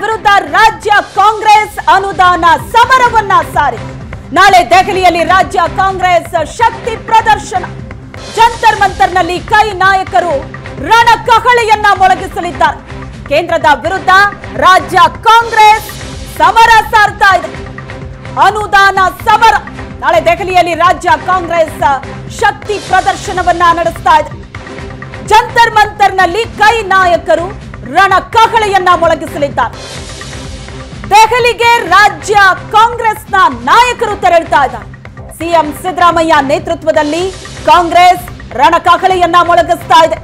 ವಿರುದ್ಧ ರಾಜ್ಯ ಕಾಂಗ್ರೆಸ್ ಅನುದಾನ ಸಮರವನ್ನ ಸಾರಿದೆ ನಾಳೆ ದೆಹಲಿಯಲ್ಲಿ ರಾಜ್ಯ ಕಾಂಗ್ರೆಸ್ ಶಕ್ತಿ ಪ್ರದರ್ಶನ ಜಂತರ್ ಮಂತರ್ನಲ್ಲಿ ಕೈ ನಾಯಕರು ರಣಕಹಳೆಯನ್ನ ಮೊಳಗಿಸಲಿದ್ದಾರೆ ಕೇಂದ್ರದ ವಿರುದ್ಧ ರಾಜ್ಯ ಕಾಂಗ್ರೆಸ್ ಸಮರ ಸಾರ್ತಾ ಇದೆ ಅನುದಾನ ಸಮರ ನಾಳೆ ದೆಹಲಿಯಲ್ಲಿ ರಾಜ್ಯ ಕಾಂಗ್ರೆಸ್ ಶಕ್ತಿ ಪ್ರದರ್ಶನವನ್ನ ನಡೆಸ್ತಾ ಇದೆ ಜಂತರ್ ಮಂತರ್ನಲ್ಲಿ ಕೈ ನಾಯಕರು ರಣಕಹಳೆಯನ್ನ ಮೊಳಗಿಸಲಿದ್ದಾರೆ ದೆಹಲಿಗೆ ರಾಜ್ಯ ಕಾಂಗ್ರೆಸ್ನ ನಾಯಕರು ತೆರಳುತ್ತಾ ಇದ್ದಾರೆ ಸಿಎಂ ಸಿದ್ದರಾಮಯ್ಯ ನೇತೃತ್ವದಲ್ಲಿ ಕಾಂಗ್ರೆಸ್ ರಣಕಹಳೆಯನ್ನ ಮೊಳಗಿಸ್ತಾ ಇದೆ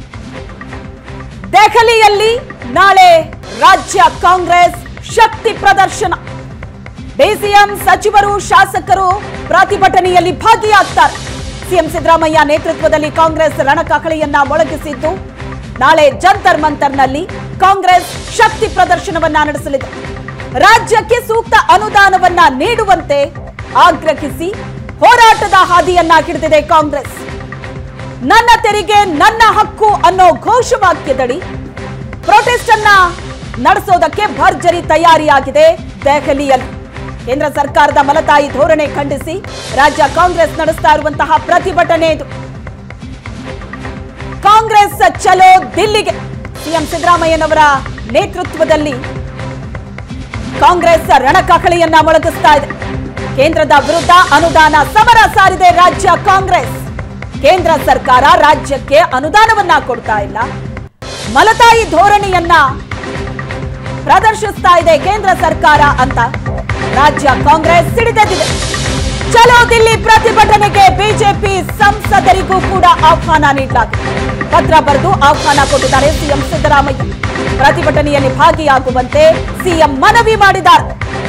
ದೆಹಲಿಯಲ್ಲಿ ನಾಳೆ ರಾಜ್ಯ ಕಾಂಗ್ರೆಸ್ ಶಕ್ತಿ ಪ್ರದರ್ಶನ ಡಿಸಿಎಂ ಸಚಿವರು ಶಾಸಕರು ಪ್ರತಿಭಟನೆಯಲ್ಲಿ ಭಾಗಿಯಾಗ್ತಾರೆ ಸಿಎಂ ಸಿದ್ದರಾಮಯ್ಯ ನೇತೃತ್ವದಲ್ಲಿ ಕಾಂಗ್ರೆಸ್ ರಣಕಹಳೆಯನ್ನ ಮೊಳಗಿಸಿದ್ದು ನಾಳೆ ಜಂತರ್ ಮಂತರ್ನಲ್ಲಿ ಕಾಂಗ್ರೆಸ್ ಶಕ್ತಿ ಪ್ರದರ್ಶನವನ್ನ ನಡೆಸಲಿದೆ ರಾಜ್ಯಕ್ಕೆ ಸೂಕ್ತ ಅನುದಾನವನ್ನ ನೀಡುವಂತೆ ಆಗ್ರಹಿಸಿ ಹೋರಾಟದ ಹಾದಿಯನ್ನ ಹಿಡಿದಿದೆ ಕಾಂಗ್ರೆಸ್ ನನ್ನ ತೆರಿಗೆ ನನ್ನ ಹಕ್ಕು ಅನ್ನೋ ಘೋಷವಾಕ್ಯದಡಿ ಪ್ರೊಟೆಸ್ಟ್ ಅನ್ನ ನಡೆಸೋದಕ್ಕೆ ಭರ್ಜರಿ ತಯಾರಿಯಾಗಿದೆ ದೆಹಲಿಯಲ್ಲಿ ಕೇಂದ್ರ ಸರ್ಕಾರದ ಮಲತಾಯಿ ಧೋರಣೆ ಖಂಡಿಸಿ ರಾಜ್ಯ ಕಾಂಗ್ರೆಸ್ ನಡೆಸ್ತಾ ಇರುವಂತಹ ಪ್ರತಿಭಟನೆ ಇದು ಕಾಂಗ್ರೆಸ್ ಚಲೋ ದಿಲ್ಲಿಗೆ ಸಿಎಂ ಸಿದ್ದರಾಮಯ್ಯನವರ ನೇತೃತ್ವದಲ್ಲಿ ಕಾಂಗ್ರೆಸ್ ರಣಕಹಳೆಯನ್ನ ಮೊಳಗಿಸ್ತಾ ಇದೆ ಕೇಂದ್ರದ ವಿರುದ್ಧ ಅನುದಾನ ಸಮರ ಸಾರಿದೆ ರಾಜ್ಯ ಕಾಂಗ್ರೆಸ್ ಕೇಂದ್ರ ಸರ್ಕಾರ ರಾಜ್ಯಕ್ಕೆ ಅನುದಾನವನ್ನ ಕೊಡ್ತಾ ಇಲ್ಲ ಮಲತಾಯಿ ಧೋರಣೆಯನ್ನ ಪ್ರದರ್ಶಿಸ್ತಾ ಇದೆ ಕೇಂದ್ರ ಸರ್ಕಾರ ಅಂತ ರಾಜ್ಯ ಕಾಂಗ್ರೆಸ್ ಸಿಡಿದೆದ್ದಿದೆ ಚಲೋ ದಿಲ್ಲಿ ಪ್ರತಿಭಟನೆಗೆ ಬಿಜೆಪಿ ಸಂಸದರಿಗೂ ಕೂಡ ಆಹ್ವಾನ ನೀಡಲಾಗಿದೆ ಪತ್ರ ಬರೆದು ಆಹ್ವಾನ ಕೊಟ್ಟಿದ್ದಾರೆ ಸಿಎಂ ಸಿದ್ದರಾಮಯ್ಯ ಪ್ರತಿಭಟನೆಯಲ್ಲಿ ಭಾಗಿಯಾಗುವಂತೆ ಸಿಎಂ ಮನವಿ ಮಾಡಿದ್ದಾರೆ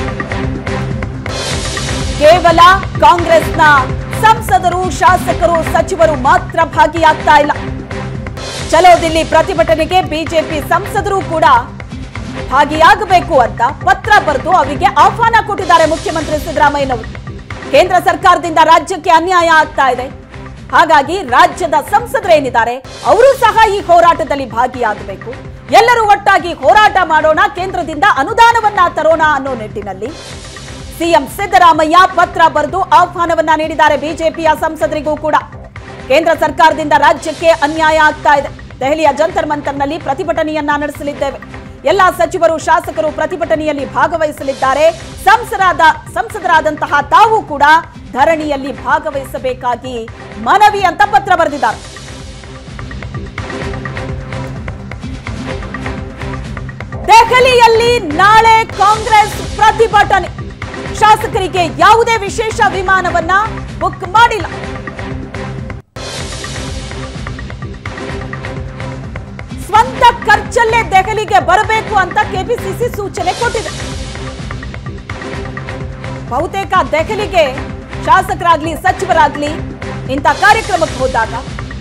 ಕೇವಲ ಕಾಂಗ್ರೆಸ್ನ ಸಂಸದರು ಶಾಸಕರು ಸಚಿವರು ಮಾತ್ರ ಭಾಗಿಯಾಗ್ತಾ ಇಲ್ಲ ಚಲೋ ದಿಲ್ಲಿ ಪ್ರತಿಭಟನೆಗೆ ಬಿಜೆಪಿ ಸಂಸದರು ಕೂಡ ಭಾಗಿಯಾಗಬೇಕು ಅಂತ ಪತ್ರ ಬರೆದು ಅವರಿಗೆ ಆಹ್ವಾನ ಕೊಟ್ಟಿದ್ದಾರೆ ಮುಖ್ಯಮಂತ್ರಿ ಸಿದ್ದರಾಮಯ್ಯನವರು ಕೇಂದ್ರ ಸರ್ಕಾರದಿಂದ ರಾಜ್ಯಕ್ಕೆ ಅನ್ಯಾಯ ಆಗ್ತಾ ಇದೆ ಹಾಗಾಗಿ ರಾಜ್ಯದ ಸಂಸದರೇನಿದ್ದಾರೆ ಅವರು ಸಹ ಈ ಹೋರಾಟದಲ್ಲಿ ಭಾಗಿಯಾಗಬೇಕು ಎಲ್ಲರೂ ಒಟ್ಟಾಗಿ ಹೋರಾಟ ಮಾಡೋಣ ಕೇಂದ್ರದಿಂದ ಅನುದಾನವನ್ನ ತರೋಣ ಅನ್ನೋ ನಿಟ್ಟಿನಲ್ಲಿ ಸಿಎಂ ಸಿದ್ದರಾಮಯ್ಯ ಪತ್ರ ಬರೆದು ಆಹ್ವಾನವನ್ನ ನೀಡಿದ್ದಾರೆ ಬಿಜೆಪಿಯ ಸಂಸದರಿಗೂ ಕೂಡ ಕೇಂದ್ರ ಸರ್ಕಾರದಿಂದ ರಾಜ್ಯಕ್ಕೆ ಅನ್ಯಾಯ ಆಗ್ತಾ ಇದೆ ದೆಹಲಿಯ ಜಂತರ್ ಮಂತರ್ನಲ್ಲಿ ಪ್ರತಿಭಟನೆಯನ್ನ ನಡೆಸಲಿದ್ದೇವೆ ಎಲ್ಲಾ ಸಚಿವರು ಶಾಸಕರು ಪ್ರತಿಭಟನೆಯಲ್ಲಿ ಭಾಗವಹಿಸಲಿದ್ದಾರೆ ಸಂಸರಾದ ಸಂಸದರಾದಂತಹ ತಾವು ಕೂಡ ಧರಣಿಯಲ್ಲಿ ಭಾಗವಹಿಸಬೇಕಾಗಿ ಮನವಿ ಅಂತ ಪತ್ರ ಬರೆದಿದ್ದಾರೆ ದೆಹಲಿಯಲ್ಲಿ ನಾಳೆ ಕಾಂಗ್ರೆಸ್ ಪ್ರತಿಭಟನೆ ಶಾಸಕರಿಗೆ ಯಾವುದೇ ವಿಶೇಷ ವಿಮಾನವನ್ನ ಬುಕ್ ಮಾಡಿಲ್ಲ ಸ್ವಂತ ಖರ್ಚಲ್ಲೇ ದೆಹಲಿಗೆ ಬರಬೇಕು ಅಂತ ಕೆಪಿಸಿಸಿ ಸೂಚನೆ ಕೊಟ್ಟಿದೆ ಬಹುತೇಕ ದೆಹಲಿಗೆ ಶಾಸಕರಾಗ್ಲಿ ಸಚಿವರಾಗ್ಲಿ ಇಂಥ ಕಾರ್ಯಕ್ರಮಕ್ಕೆ ಹೋದಾಗ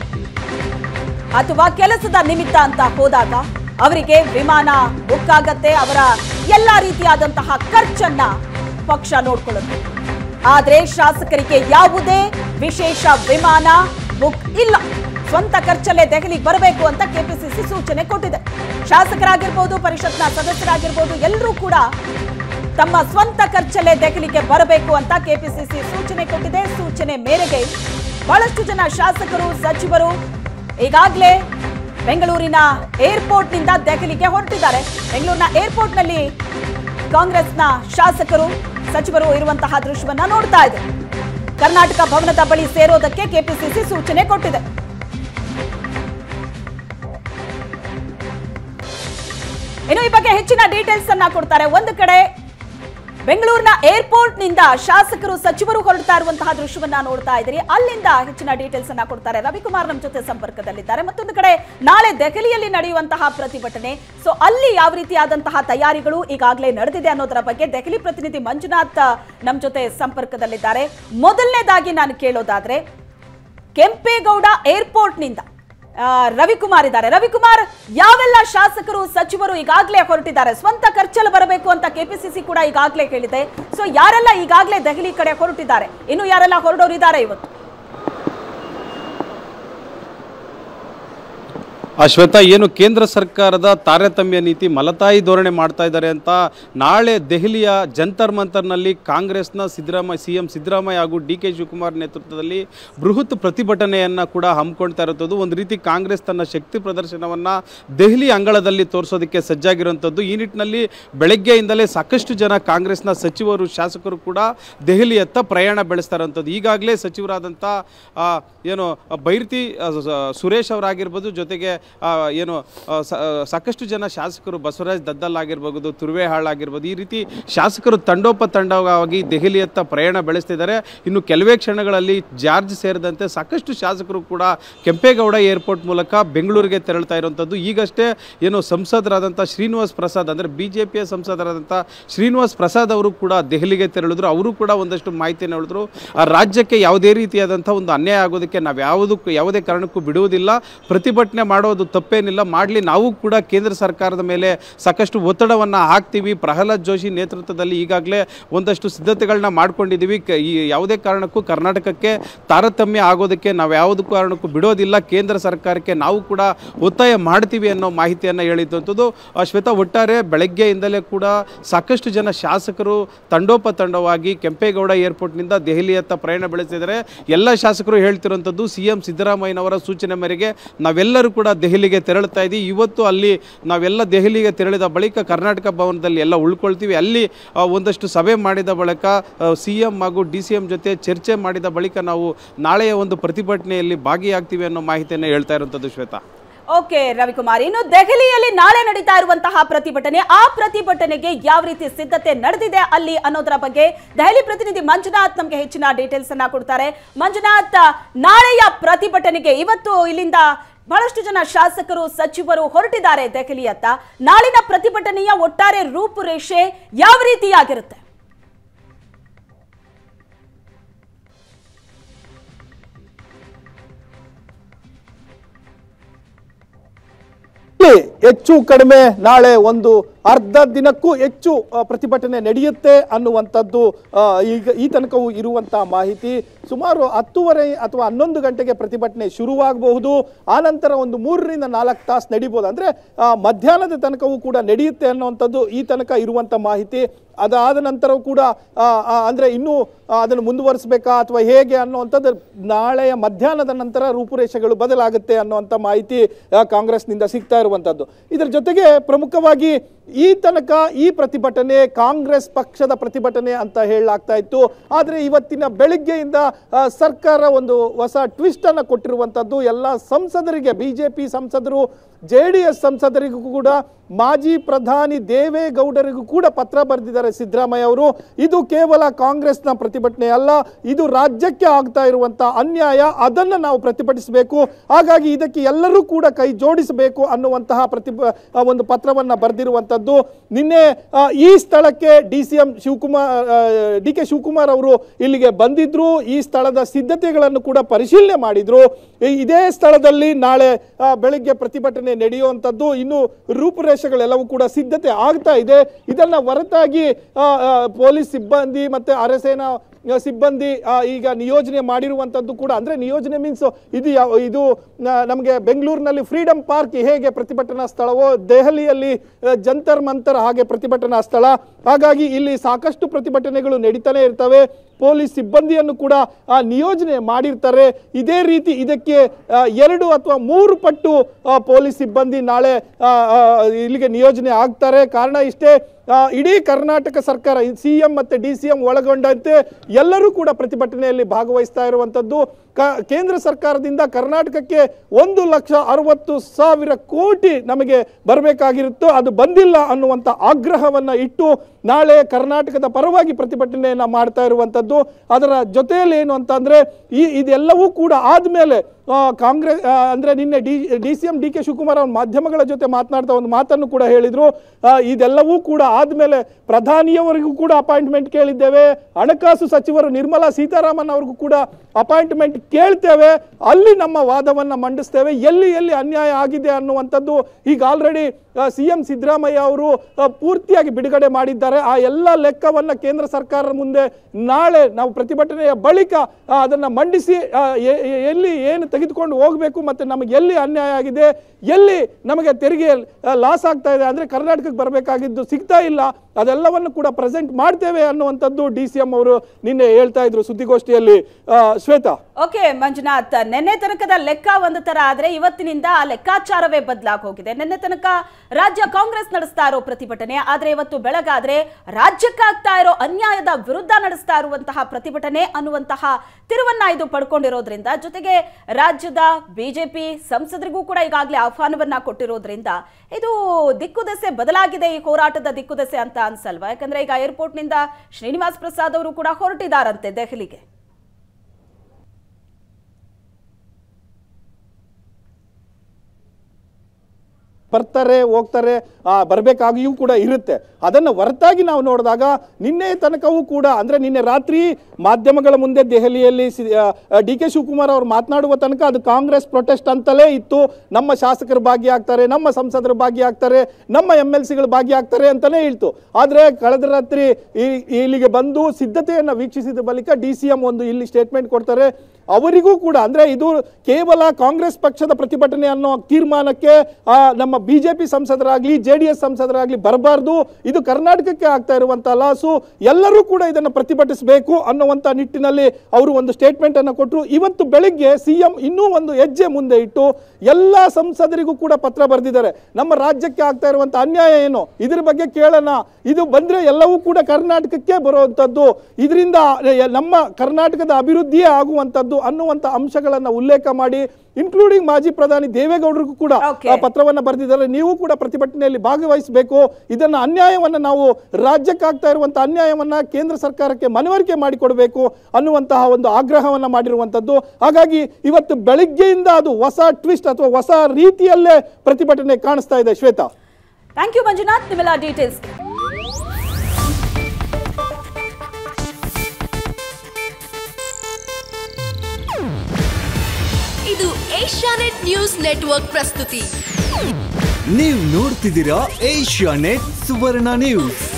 ಅಥವಾ ಕೆಲಸದ ನಿಮಿತ್ತ ಅಂತ ಹೋದಾಗ ಅವರಿಗೆ ವಿಮಾನ ಬುಕ್ ಆಗತ್ತೆ ಅವರ ಎಲ್ಲ ರೀತಿಯಾದಂತಹ ಖರ್ಚನ್ನ ಪಕ್ಷ ನೋಡ್ಕೊಳ್ಳುತ್ತೆ ಆದ್ರೆ ಶಾಸಕರಿಗೆ ಯಾವುದೇ ವಿಶೇಷ ವಿಮಾನ ಬುಕ್ ಇಲ್ಲ ಸ್ವಂತ ಖರ್ಚಲ್ಲೇ ದೆಹಲಿಗೆ ಬರಬೇಕು ಅಂತ ಕೆಪಿಸಿಸಿ ಸೂಚನೆ ಕೊಟ್ಟಿದೆ ಶಾಸಕರಾಗಿರ್ಬೋದು ಪರಿಷತ್ನ ಸದಸ್ಯರಾಗಿರ್ಬೋದು ಎಲ್ಲರೂ ಕೂಡ ತಮ್ಮ ಸ್ವಂತ ಖರ್ಚಲ್ಲೇ ದೆಹಲಿಗೆ ಬರಬೇಕು ಅಂತ ಕೆಪಿಸಿಸಿ ಸೂಚನೆ ಕೊಟ್ಟಿದೆ ಸೂಚನೆ ಮೇರೆಗೆ ಬಹಳಷ್ಟು ಜನ ಶಾಸಕರು ಸಚಿವರು ಈಗಾಗಲೇ ಬೆಂಗಳೂರಿನ ಏರ್ಪೋರ್ಟ್ನಿಂದ ದೆಹಲಿಗೆ ಹೊರಟಿದ್ದಾರೆ ಬೆಂಗಳೂರಿನ ಏರ್ಪೋರ್ಟ್ನಲ್ಲಿ ಕಾಂಗ್ರೆಸ್ನ ಶಾಸಕರು ಸಚಿವರು ಇರುವಂತಹ ದೃಶ್ಯವನ್ನ ನೋಡ್ತಾ ಇದೆ ಕರ್ನಾಟಕ ಭವನದ ಬಳಿ ಸೇರೋದಕ್ಕೆ ಕೆಪಿಸಿಸಿ ಸೂಚನೆ ಕೊಟ್ಟಿದೆ ಇನ್ನು ಈ ಬಗ್ಗೆ ಹೆಚ್ಚಿನ ಡೀಟೇಲ್ಸ್ ಅನ್ನ ಕೊಡ್ತಾರೆ ಒಂದು ಕಡೆ ಬೆಂಗಳೂರಿನ ಏರ್ಪೋರ್ಟ್ ನಿಂದ ಶಾಸಕರು ಸಚಿವರು ಹೊರಡ್ತಾ ಇರುವಂತಹ ದೃಶ್ಯವನ್ನ ನೋಡ್ತಾ ಇದ್ದೀರಿ ಅಲ್ಲಿಂದ ಹೆಚ್ಚಿನ ಡೀಟೇಲ್ಸ್ ಅನ್ನ ಕೊಡ್ತಾರೆ ರವಿಕುಮಾರ್ ನಮ್ಮ ಜೊತೆ ಸಂಪರ್ಕದಲ್ಲಿದ್ದಾರೆ ಮತ್ತೊಂದು ಕಡೆ ನಾಳೆ ದೆಹಲಿಯಲ್ಲಿ ನಡೆಯುವಂತಹ ಪ್ರತಿಭಟನೆ ಸೊ ಅಲ್ಲಿ ಯಾವ ರೀತಿಯಾದಂತಹ ತಯಾರಿಗಳು ಈಗಾಗಲೇ ನಡೆದಿದೆ ಅನ್ನೋದರ ಬಗ್ಗೆ ದೆಹಲಿ ಪ್ರತಿನಿಧಿ ಮಂಜುನಾಥ್ ನಮ್ಮ ಜೊತೆ ಸಂಪರ್ಕದಲ್ಲಿದ್ದಾರೆ ಮೊದಲನೇದಾಗಿ ನಾನು ಕೇಳೋದಾದ್ರೆ ಕೆಂಪೇಗೌಡ ಏರ್ಪೋರ್ಟ್ನಿಂದ ಆ, ರವಿಕುಮಾರ್ ಇದ್ದಾರೆ ರವಿಕುಮಾರ್ ಯಾವೆಲ್ಲ ಶಾಸಕರು ಸಚಿವರು ಈಗಾಗಲೇ ಹೊರಟಿದ್ದಾರೆ ಸ್ವಂತ ಖರ್ಚಲ್ಲಿ ಬರಬೇಕು ಅಂತ ಕೆಪಿಸಿಸಿ ಕೂಡ ಈಗಾಗಲೇ ಹೇಳಿದೆ ಸೊ ಯಾರೆಲ್ಲ ಈಗಾಗಲೇ ದೆಹಲಿ ಕಡೆ ಹೊರಟಿದ್ದಾರೆ ಇನ್ನು ಯಾರೆಲ್ಲ ಹೊರಡೋರಿದ್ದಾರೆ ಇವತ್ತು ಆ ಶ್ವೇತಾ ಏನು ಕೇಂದ್ರ ಸರ್ಕಾರದ ತಾರತಮ್ಯ ನೀತಿ ಮಲತಾಯಿ ಧೋರಣೆ ಮಾಡ್ತಾ ಇದ್ದಾರೆ ಅಂತ ನಾಳೆ ದೆಹಲಿಯ ಜಂತರ್ ಮಂತರ್ನಲ್ಲಿ ಕಾಂಗ್ರೆಸ್ನ ಸಿದ್ದರಾಮಯ್ಯ ಸಿ ಎಂ ಸಿದ್ದರಾಮಯ್ಯ ಹಾಗೂ ಡಿ ಕೆ ಶಿವಕುಮಾರ್ ನೇತೃತ್ವದಲ್ಲಿ ಬೃಹತ್ ಪ್ರತಿಭಟನೆಯನ್ನು ಕೂಡ ಹಮ್ಮಿಕೊಳ್ತಾ ಇರುವಂಥದ್ದು ಒಂದು ರೀತಿ ಕಾಂಗ್ರೆಸ್ ತನ್ನ ಶಕ್ತಿ ಪ್ರದರ್ಶನವನ್ನು ದೆಹಲಿ ಅಂಗಳದಲ್ಲಿ ತೋರಿಸೋದಕ್ಕೆ ಸಜ್ಜಾಗಿರುವಂಥದ್ದು ಈ ನಿಟ್ಟಿನಲ್ಲಿ ಬೆಳಗ್ಗೆಯಿಂದಲೇ ಸಾಕಷ್ಟು ಜನ ಕಾಂಗ್ರೆಸ್ನ ಸಚಿವರು ಶಾಸಕರು ಕೂಡ ದೆಹಲಿಯತ್ತ ಪ್ರಯಾಣ ಬೆಳೆಸ್ತಾ ಇರುವಂಥದ್ದು ಈಗಾಗಲೇ ಸಚಿವರಾದಂಥ ಆ, ಏನು ಬೈರ್ತಿ ಆ, ಸ- ಸುರೇಶ್ ಅವರಾಗಿರ್ಬೋದು ಜೊತೆಗೆ ಆ, ಏನು ಆ, ಸ- ಆ, ಸಾಕಷ್ಟು ಜನ ಶಾಸಕರು ಬಸವರಾಜ್ ದದ್ದಲ್ ಆಗಿರ್ಬೋದು ತುರ್ವೇಹಾಳ್ ಆಗಿರ್ಬೋದು ಈ ರೀತಿ ಶಾಸಕರು ತಂಡೋಪತಂಡವಾಗಿ ದೆಹಲಿಯತ್ತ ಪ್ರಯಾಣ ಬೆಳೆಸ್ತಿದ್ದಾರೆ ಇನ್ನು ಕೆಲವೇ ಕ್ಷಣಗಳಲ್ಲಿ ಜಾರ್ಜ್ ಸೇರಿದಂತೆ ಸಾಕಷ್ಟು ಶಾಸಕರು ಕೂಡ ಕೆಂಪೇಗೌಡ ಏರ್ಪೋರ್ಟ್ ಮೂಲಕ ಬೆಂಗಳೂರಿಗೆ ತೆರಳ್ತಾ ಇರುವಂಥದ್ದು ಈಗಷ್ಟೇ ಏನು ಸಂಸದರಾದಂಥ ಶ್ರೀನಿವಾಸ್ ಪ್ರಸಾದ್ ಅಂದರೆ ಬಿ ಜೆ ಪಿಯ ಸಂಸದರಾದಂಥ ಶ್ರೀನಿವಾಸ್ ಪ್ರಸಾದ್ ಅವರು ಕೂಡ ದೆಹಲಿಗೆ ತೆರಳಿದ್ರು ಅವರು ಕೂಡ ಒಂದಷ್ಟು ಮಾಹಿತಿಯನ್ನು ಹೇಳಿದ್ರು ಆ ರಾಜ್ಯಕ್ಕೆ ಯಾವುದೇ ರೀತಿಯಾದಂಥ ಒಂದು ಅನ್ಯಾಯ ಆಗೋದಕ್ಕೆ ನಾವು ಯಾವುದಕ್ಕೂ ಯಾವುದೇ ಕಾರಣಕ್ಕೂ ಬಿಡುವುದಿಲ್ಲ ಪ್ರತಿಭಟನೆ ಮಾಡೋದು ತಪ್ಪೇನಿಲ್ಲ ಮಾಡಲಿ ನಾವು ಕೂಡ ಕೇಂದ್ರ ಸರ್ಕಾರದ ಮೇಲೆ ಸಾಕಷ್ಟು ಒತ್ತಡವನ್ನು ಹಾಕ್ತೀವಿ ಪ್ರಹ್ಲಾದ್ ಜೋಶಿ ನೇತೃತ್ವದಲ್ಲಿ ಈಗಾಗಲೇ ಒಂದಷ್ಟು ಸಿದ್ಧತೆಗಳನ್ನ ಮಾಡ್ಕೊಂಡಿದ್ದೀವಿ ಕ- ಈ ಯಾವುದೇ ಕಾರಣಕ್ಕೂ ಕರ್ನಾಟಕಕ್ಕೆ ತಾರತಮ್ಯ ಆಗೋದಕ್ಕೆ ನಾವು ಯಾವುದಕ್ಕೂ ಕಾರಣಕ್ಕೂ ಬಿಡೋದಿಲ್ಲ ಕೇಂದ್ರ ಸರ್ಕಾರಕ್ಕೆ ನಾವು ಕೂಡ ಒತ್ತಾಯ ಮಾಡ್ತೀವಿ ಅನ್ನೋ ಮಾಹಿತಿಯನ್ನು ಹೇಳಿದ್ದಂಥದ್ದು ಆ, ಶ್ವೇತಾ ಒಟ್ಟಾರೆ ಬೆಳಗ್ಗೆಯಿಂದಲೇ ಕೂಡ ಸಾಕಷ್ಟು ಜನ ಶಾಸಕರು ತಂಡೋಪತಂಡವಾಗಿ ಕೆಂಪೇಗೌಡ ಏರ್ಪೋರ್ಟ್ನಿಂದ ದೆಹಲಿಯತ್ತ ಪ್ರಯಾಣ ಬೆಳೆಸಿದ್ದಾರೆ ಎಲ್ಲ ಶಾಸಕರು ಹೇಳ್ತಿರುವಂಥದ್ದು ಸಿ ಎಂ ಸಿದ್ದರಾಮಯ್ಯನವರ ಸೂಚನೆ ಮೇರೆಗೆ ನಾವೆಲ್ಲರೂ ಕೂಡ ದೆಹಲಿಗೆ ತೆರಳುತ್ತಾ ಇದ್ದೀವಿ ಇವತ್ತು ಅಲ್ಲಿ ನಾವೆಲ್ಲ ದೆಹಲಿಗೆ ತೆರಳಿದ ಬಳಿಕ ಕರ್ನಾಟಕ ಭವನದಲ್ಲಿ ಎಲ್ಲ ಉಳ್ಕೊಳ್ತೀವಿ ಅಲ್ಲಿ ಆ, ಒಂದಷ್ಟು ಸಭೆ ಮಾಡಿದ ಬಳಿಕ ಸಿ ಎಂ ಹಾಗೂ ಡಿ ಸಿ ಎಂ ಜೊತೆ ಚರ್ಚೆ ಮಾಡಿದ ಬಳಿಕ ನಾವು ನಾಳೆಯ ಒಂದು ಪ್ರತಿಭಟನೆಯಲ್ಲಿ ಭಾಗಿಯಾಗ್ತೀವಿ ಅನ್ನೋ ಮಾಹಿತಿಯನ್ನು ಹೇಳ್ತಾ ಇರುವಂಥದ್ದು ಶ್ವೇತಾ ಓಕೆ ರವಿಕುಮಾರ್ ಇನ್ನು ದೆಹಲಿಯಲ್ಲಿ ನಾಳೆ ನಡೀತಾ ಇರುವಂತಹ ಪ್ರತಿಭಟನೆ ಆ ಪ್ರತಿಭಟನೆಗೆ ಯಾವ ರೀತಿ ಸಿದ್ಧತೆ ನಡೆದಿದೆ ಅಲ್ಲಿ ಅನ್ನೋದರ ಬಗ್ಗೆ ದೆಹಲಿ ಪ್ರತಿನಿಧಿ ಮಂಜುನಾಥ್ ನಮಗೆ ಹೆಚ್ಚಿನ ಡೀಟೇಲ್ಸ್ ಅನ್ನ ಕೊಡ್ತಾರೆ ಮಂಜುನಾಥ್ ನಾಳೆಯ ಪ್ರತಿಭಟನೆಗೆ ಇವತ್ತು ಇಲ್ಲಿಂದ ಬಹಳಷ್ಟು ಜನ ಶಾಸಕರು ಸಚಿವರು ಹೊರಟಿದ್ದಾರೆ ದೆಹಲಿಯತ್ತ ನಾಳಿನ ಪ್ರತಿಭಟನೆಯ ಒಟ್ಟಾರೆ ರೂಪುರೇಷೆ ಯಾವ ರೀತಿಯಾಗಿರುತ್ತೆ ಇಲ್ಲಿ ಹೆಚ್ಚು ಕಡಿಮೆ ನಾಳೆ ಒಂದು ಅರ್ಧ ದಿನಕ್ಕೂ ಹೆಚ್ಚು ಆ, ಪ್ರತಿಭಟನೆ ನಡೆಯುತ್ತೆ ಅನ್ನುವಂಥದ್ದು ಆ, ಈಗ ಈ ತನಕವೂ ಇರುವಂತಹ ಮಾಹಿತಿ ಸುಮಾರು ಹತ್ತೂವರೆ ಅಥವಾ ಹನ್ನೊಂದು ಗಂಟೆಗೆ ಪ್ರತಿಭಟನೆ ಶುರುವಾಗಬಹುದು ಆನಂತರ ಒಂದು ಮೂರರಿಂದ ನಾಲ್ಕು ತಾಸು ನಡಿಬೋದು ಅಂದ್ರೆ ಆ, ಮಧ್ಯಾಹ್ನದ ತನಕವೂ ಕೂಡ ನಡೆಯುತ್ತೆ ಅನ್ನುವಂಥದ್ದು ಈ ತನಕ ಇರುವಂತ ಮಾಹಿತಿ ಅದಾದ ನಂತರವೂ ಕೂಡ ಆ, ಆ, ಅಂದ್ರೆ ಇನ್ನೂ ಆ, ಅದನ್ನು ಮುಂದುವರಿಸಬೇಕಾ ಅಥವಾ ಹೇಗೆ ಅನ್ನುವಂಥದ್ದು ನಾಳೆಯ ಮಧ್ಯಾಹ್ನದ ನಂತರ ರೂಪುರೇಷೆಗಳು ಬದಲಾಗುತ್ತೆ ಅನ್ನುವಂಥ ಮಾಹಿತಿ ಆ, ಕಾಂಗ್ರೆಸ್ನಿಂದ ಸಿಗ್ತಾ ಇರುವಂಥದ್ದು ಇದರ ಜೊತೆಗೆ ಪ್ರಮುಖವಾಗಿ ಈ ತನಕ ಈ ಪ್ರತಿಭಟನೆ ಕಾಂಗ್ರೆಸ್ ಪಕ್ಷದ ಪ್ರತಿಭಟನೆ ಅಂತ ಹೇಳಲಾಗ್ತಾ ಇತ್ತು ಆದರೆ ಇವತ್ತಿನ ಬೆಳಿಗ್ಗೆಯಿಂದ ಆ, ಸರ್ಕಾರ ಒಂದು ಹೊಸ ಟ್ವಿಸ್ಟ್ ಅನ್ನು ಕೊಟ್ಟಿರುವಂಥದ್ದು ಎಲ್ಲ ಸಂಸದರಿಗೆ ಬಿಜೆಪಿ ಸಂಸದರು ಜೆ ಡಿ ಎಸ್ ಸಂಸದರಿಗೂ ಕೂಡ ಮಾಜಿ ಪ್ರಧಾನಿ ದೇವೇಗೌಡರಿಗೂ ಕೂಡ ಪತ್ರ ಬರೆದಿದ್ದಾರೆ ಸಿದ್ದರಾಮಯ್ಯ ಅವರು ಇದು ಕೇವಲ ಕಾಂಗ್ರೆಸ್ನ ಪ್ರತಿಭಟನೆ ಅಲ್ಲ ಇದು ರಾಜ್ಯಕ್ಕೆ ಆಗ್ತಾ ಇರುವಂತ ಅನ್ಯಾಯ ಅದನ್ನು ನಾವು ಪ್ರತಿಭಟಿಸಬೇಕು ಹಾಗಾಗಿ ಇದಕ್ಕೆ ಎಲ್ಲರೂ ಕೂಡ ಕೈ ಜೋಡಿಸಬೇಕು ಅನ್ನುವಂತಹ ಪ್ರತಿ ಒಂದು ಪತ್ರವನ್ನ ಬರೆದಿರುವಂತದ್ದು ನಿನ್ನೆ ಆ, ಈ ಸ್ಥಳಕ್ಕೆ D C M Shivakumar D K Shivakumar ಅವರು ಇಲ್ಲಿಗೆ ಬಂದಿದ್ರು ಈ ಸ್ಥಳದ ಸಿದ್ಧತೆಗಳನ್ನು ಕೂಡ ಪರಿಶೀಲನೆ ಮಾಡಿದ್ರು ಈ- ಇದೇ ಸ್ಥಳದಲ್ಲಿ ನಾಳೆ ಆ, ಬೆಳಿಗ್ಗೆ ಪ್ರತಿಭಟನೆ ನಡೆಯುವಂಥದ್ದು ಇನ್ನು ರೂಪುರೇಷೆಗಳೆಲ್ಲವೂ ಕೂಡ ಸಿದ್ಧತೆ ಆಗ್ತಾ ಇದೆ ಇದನ್ನ ಹೊರತಾಗಿ ಆ, ಆ, ಪೊಲೀಸ್ ಸಿಬ್ಬಂದಿ ಮತ್ತೆ ಅರೆಸೇನಾ ಆ, ಸಿಬ್ಬಂದಿ ಆ, ಈಗ ನಿಯೋಜನೆ ಮಾಡಿರುವಂಥದ್ದು ಕೂಡ ಅಂದ್ರೆ ನಿಯೋಜನೆ ಮೀನ್ಸ್ ಇದು ಯಾವ ಇದು ನ- ನಮಗೆ ಬೆಂಗಳೂರಿನಲ್ಲಿ ಫ್ರೀಡಂ ಪಾರ್ಕ್ ಹೇಗೆ ಪ್ರತಿಭಟನಾ ಸ್ಥಳವೋ ದೆಹಲಿಯಲ್ಲಿ ಆ, ಜಂತರ್ ಮಂತರ್ ಹಾಗೆ ಪ್ರತಿಭಟನಾ ಸ್ಥಳ ಹಾಗಾಗಿ ಇಲ್ಲಿ ಸಾಕಷ್ಟು ಪ್ರತಿಭಟನೆಗಳು ನಡೀತಾನೆ ಇರ್ತವೆ ಪೊಲೀಸ್ ಸಿಬ್ಬಂದಿಯನ್ನು ಕೂಡ ಆ, ನಿಯೋಜನೆ ಮಾಡಿರ್ತಾರೆ ಇದೇ ರೀತಿ ಇದಕ್ಕೆ ಆ, ಎರಡು ಅಥವಾ ಮೂರು ಪಟ್ಟು ಆ, ಪೊಲೀಸ್ ಸಿಬ್ಬಂದಿ ನಾಳೆ ಆ, ಆ, ಇಲ್ಲಿಗೆ ನಿಯೋಜನೆ ಆಗ್ತಾರೆ ಕಾರಣ ಇಷ್ಟೇ ಆ, ಇಡೀ ಕರ್ನಾಟಕ ಸರ್ಕಾರ ಸಿ ಎಂ ಮತ್ತೆ ಡಿ ಸಿ ಎಂ ಒಳಗೊಂಡಂತೆ ಎಲ್ಲರೂ ಕೂಡ ಪ್ರತಿಭಟನೆಯಲ್ಲಿ ಭಾಗವಹಿಸ್ತಾ ಇರುವಂತದ್ದು ಕ- ಕೇಂದ್ರ ಸರ್ಕಾರದಿಂದ ಕರ್ನಾಟಕಕ್ಕೆ ಒಂದು ಲಕ್ಷ ಅರವತ್ತು ಸಾವಿರ ಕೋಟಿ ನಮಗೆ ಬರಬೇಕಾಗಿರುತ್ತೋ ಅದು ಬಂದಿಲ್ಲ ಅನ್ನುವಂಥ ಆಗ್ರಹವನ್ನ ಇಟ್ಟು ನಾಳೆ ಕರ್ನಾಟಕದ ಪರವಾಗಿ ಪ್ರತಿಭಟನೆಯನ್ನ ಮಾಡ್ತಾ ಇರುವಂತದ್ದು ಅದರ ಜೊತೆಯಲ್ಲಿ ಏನು ಅಂತಂದ್ರೆ ಈ ಇದೆಲ್ಲವೂ ಕೂಡ ಆದ್ಮೇಲೆ ಆ, ಕಾಂಗ್ರೆಸ್ ಆ, ಅಂದ್ರೆ ನಿನ್ನೆ D D C M D K Shivakumar ಅವ್ರ ಮಾಧ್ಯಮಗಳ ಜೊತೆ ಮಾತನಾಡ್ತಾ ಒಂದು ಮಾತನ್ನು ಕೂಡ ಹೇಳಿದ್ರು ಆ, ಇದೆಲ್ಲವೂ ಕೂಡ ಆದ್ಮೇಲೆ ಪ್ರಧಾನಿಯವರಿಗೂ ಕೂಡ ಅಪಾಯಿಂಟ್ಮೆಂಟ್ ಕೇಳಿದ್ದೇವೆ ಹಣಕಾಸು ಸಚಿವರು ನಿರ್ಮಲಾ ಸೀತಾರಾಮನ್ ಅವ್ರಿಗೂ ಕೂಡ ಅಪಾಯಿಂಟ್ಮೆಂಟ್ ಕೇಳ್ತೇವೆ ಅಲ್ಲಿ ನಮ್ಮ ವಾದವನ್ನ ಮಂಡಿಸ್ತೇವೆ ಎಲ್ಲಿ ಎಲ್ಲಿ ಅನ್ಯಾಯ ಆಗಿದೆ ಅನ್ನುವಂಥದ್ದು ಈಗ ಆಲ್ರೆಡಿ ಸಿ ಎಂ ಸಿದ್ದರಾಮಯ್ಯ ಅವರು ಆ, ಪೂರ್ತಿಯಾಗಿ ಬಿಡುಗಡೆ ಮಾಡಿದ್ದಾರೆ ಆ ಎಲ್ಲ ಲೆಕ್ಕವನ್ನ ಕೇಂದ್ರ ಸರ್ಕಾರದ ಮುಂದೆ ನಾಳೆ ನಾವು ಪ್ರತಿಭಟನೆಯ ಬಳಿಕ ಆ, ಅದನ್ನ ಮಂಡಿಸಿ ಆ, ಎ- ಎ- ಎಲ್ಲಿ ಏನು ತೆಗೆದುಕೊಂಡು ಹೋಗಬೇಕು ಮತ್ತೆ ನಮಗೆ ಎಲ್ಲಿ ಅನ್ಯಾಯ ಆಗಿದೆ ಎಲ್ಲಿ ನಮಗೆ ತೆರಿಗೆ ಲಾಸ್ ಆಗ್ತಾ ಇದೆ ಅಂದ್ರೆ ಕರ್ನಾಟಕಕ್ಕೆ ಬರಬೇಕಾಗಿದ್ದು ಸಿಗ್ತಾ ಇಲ್ಲ ಅದೆಲ್ಲವನ್ನು ಕೂಡ ಪ್ರೆಸೆಂಟ್ ಮಾಡ್ತೇವೆ ಅನ್ನುವಂಥದ್ದು ಡಿ ಸಿ ಎಂ ಅವರು ನಿನ್ನೆ ಹೇಳ್ತಾ ಇದ್ರು ಸುದ್ದಿಗೋಷ್ಠಿಯಲ್ಲಿ ಆ, ಶ್ವೇತಾ ಓಕೆ ಮಂಜುನಾಥ್ ನಿನ್ನೆ ತನಕದ ಲೆಕ್ಕ ಒಂದು ತರ ಆದ್ರೆ ಇವತ್ತಿನಿಂದ ಆ ಲೆಕ್ಕಾಚಾರವೇ ಬದಲಾಗಿ ಹೋಗಿದೆ ನಿನ್ನೆ ತನಕ ರಾಜ್ಯ ಕಾಂಗ್ರೆಸ್ ನಡೆಸ್ತಾ ಇರೋ ಪ್ರತಿಭಟನೆ ಆದ್ರೆ ಇವತ್ತು ಬೆಳಗಾದ್ರೆ ರಾಜ್ಯಕ್ಕಾಗ್ತಾ ಇರೋ ಅನ್ಯಾಯದ ವಿರುದ್ಧ ನಡೆಸ್ತಾ ಇರುವಂತಹ ಪ್ರತಿಭಟನೆ ಅನ್ನುವಂತಹ ತಿರುವನ್ನ ಇದು ಪಡ್ಕೊಂಡಿರೋದ್ರಿಂದ ಜೊತೆಗೆ ರಾಜ್ಯದ ಬಿಜೆಪಿ ಸಂಸದರಿಗೂ ಕೂಡ ಈಗಾಗಲೇ ಆಹ್ವಾನವನ್ನ ಕೊಟ್ಟಿರೋದ್ರಿಂದ ಇದು ದಿಕ್ಕುದೆಸೆ ಬದಲಾಗಿದೆ ಈ ಹೋರಾಟದ ದಿಕ್ಕುದೆಸೆ ಅಂತ ಅನ್ಸಲ್ವಾ ಯಾಕಂದ್ರೆ ಈಗ ಏರ್ಪೋರ್ಟ್ ನಿಂದ ಶ್ರೀನಿವಾಸ್ ಪ್ರಸಾದ್ ಅವರು ಕೂಡ ಹೊರಟಿದಾರಂತೆ ದೆಹಲಿಗೆ ಬರ್ತಾರೆ ಹೋಗ್ತಾರೆ ಆ, ಬರ್ಬೇಕಾಗಿಯೂ ಕೂಡ ಇರುತ್ತೆ ಅದನ್ನು ಹೊರತಾಗಿ ನಾವು ನೋಡಿದಾಗ ನಿನ್ನೆ ತನಕವೂ ಕೂಡ ಅಂದ್ರೆ ನಿನ್ನೆ ರಾತ್ರಿ ಮಾಧ್ಯಮಗಳ ಮುಂದೆ ದೆಹಲಿಯಲ್ಲಿ ಡಿ ಕೆ ಶಿವಕುಮಾರ್ ಅವರು ಮಾತನಾಡುವ ತನಕ ಅದು ಕಾಂಗ್ರೆಸ್ ಪ್ರೊಟೆಸ್ಟ್ ಅಂತಲೇ ಇತ್ತು ನಮ್ಮ ಶಾಸಕರು ಭಾಗಿಯಾಗ್ತಾರೆ ನಮ್ಮ ಸಂಸದರು ಭಾಗಿಯಾಗ್ತಾರೆ ನಮ್ಮ ಎಮ್ ಎಲ್ ಸಿಗಳು ಭಾಗಿಯಾಗ್ತಾರೆ ಅಂತಲೇ ಹೇಳ್ತು ಆದರೆ ಕಳೆದ ರಾತ್ರಿ ಈ- ಇಲ್ಲಿಗೆ ಬಂದು ಸಿದ್ಧತೆಯನ್ನು ವೀಕ್ಷಿಸಿದ ಬಳಿಕ ಡಿ ಸಿ ಎಂ ಒಂದು ಇಲ್ಲಿ ಸ್ಟೇಟ್ಮೆಂಟ್ ಕೊಡ್ತಾರೆ ಅವರಿಗೂ ಕೂಡ ಅಂದ್ರೆ ಇದು ಕೇವಲ ಕಾಂಗ್ರೆಸ್ ಪಕ್ಷದ ಪ್ರತಿಭಟನೆ ಅನ್ನೋ ತೀರ್ಮಾನಕ್ಕೆ ಆ, ನಮ್ಮ ಬಿಜೆಪಿ ಸಂಸದರಾಗ್ಲಿ ಜೆ ಡಿ ಎಸ್ ಸಂಸದರಾಗ್ಲಿ ಬರಬಾರ್ದು ಇದು ಕರ್ನಾಟಕಕ್ಕೆ ಆಗ್ತಾ ಇರುವಂತಹ ಲಾಸು ಎಲ್ಲರೂ ಕೂಡ ಇದನ್ನು ಪ್ರತಿಭಟಿಸಬೇಕು ಅನ್ನುವಂಥ ನಿಟ್ಟಿನಲ್ಲಿ ಅವರು ಒಂದು ಸ್ಟೇಟ್ಮೆಂಟ್ ಅನ್ನು ಕೊಟ್ಟರು ಇವತ್ತು ಬೆಳಿಗ್ಗೆ ಸಿಎಂ ಇನ್ನೂ ಒಂದು ಹೆಜ್ಜೆ ಮುಂದೆ ಇಟ್ಟು ಎಲ್ಲ ಸಂಸದರಿಗೂ ಕೂಡ ಪತ್ರ ಬರೆದಿದ್ದಾರೆ ನಮ್ಮ ರಾಜ್ಯಕ್ಕೆ ಆಗ್ತಾ ಇರುವಂತ ಅನ್ಯಾಯ ಏನು ಇದ್ರ ಬಗ್ಗೆ ಕೇಳೋಣ ಇದು ಬಂದ್ರೆ ಎಲ್ಲವೂ ಕೂಡ ಕರ್ನಾಟಕಕ್ಕೆ ಬರುವಂತದ್ದು ಇದರಿಂದ ನಮ್ಮ ಕರ್ನಾಟಕದ ಅಭಿವೃದ್ಧಿಯೇ ಆಗುವಂತದ್ದು ಅನ್ನುವಂತ ಅಂಶಗಳನ್ನ ಉಲ್ಲೇಖ ಮಾಡಿ ಇನ್ಕ್ಲೂಡಿಂಗ್ ಮಾಜಿ ಪ್ರಧಾನಿ ದೇವೇಗೌಡರಿಗೂ ಕೂಡ Okay. ಆ ಪತ್ರವನ್ನ ಬರೆದಿದ್ದಾರೆ ನೀವು ಕೂಡ ಪ್ರತಿಭಟನೆಯಲ್ಲಿ ಭಾಗವಹಿಸಬೇಕು ಇದನ್ನ ಅನ್ಯಾಯವನ್ನ ನಾವು ರಾಜ್ಯಕ್ಕಾಗ್ತಾ ಇರುವಂತ ಅನ್ಯಾಯವನ್ನ ಕೇಂದ್ರ ಸರ್ಕಾರಕ್ಕೆ ಮನವರಿಕೆ ಮಾಡಿಕೊಡಬೇಕು ಅನ್ನುವಂತಹ ಒಂದು ಆಗ್ರಹವನ್ನ ಮಾಡಿರುವಂತದ್ದು ಹಾಗಾಗಿ ಇವತ್ತು ಬೆಳಿಗ್ಗೆಯಿಂದ ಅದು ಹೊಸ ಟ್ವಿಸ್ಟ್ ಅಥವಾ ಹೊಸ ರೀತಿಯಲ್ಲೇ ಪ್ರತಿಭಟನೆ ಕಾಣಿಸ್ತಾ ಇದೆ ಶ್ವೇತಾ ಥ್ಯಾಂಕ್ ಯು ಮಂಜುನಾಥ್ ನಿಮ್ಮೆಲ್ಲ ಡೀಟೇಲ್ಸ್ ಇದು ಏಷ್ಯಾನೆಟ್ ನ್ಯೂಸ್ ನೆಟ್ವರ್ಕ್ ಪ್ರಸ್ತುತಿ ನೀವು ನೋಡ್ತಿದ್ದೀರಾ ಏಷ್ಯಾ ನೆಟ್ ಸುವರ್ಣ ನ್ಯೂಸ್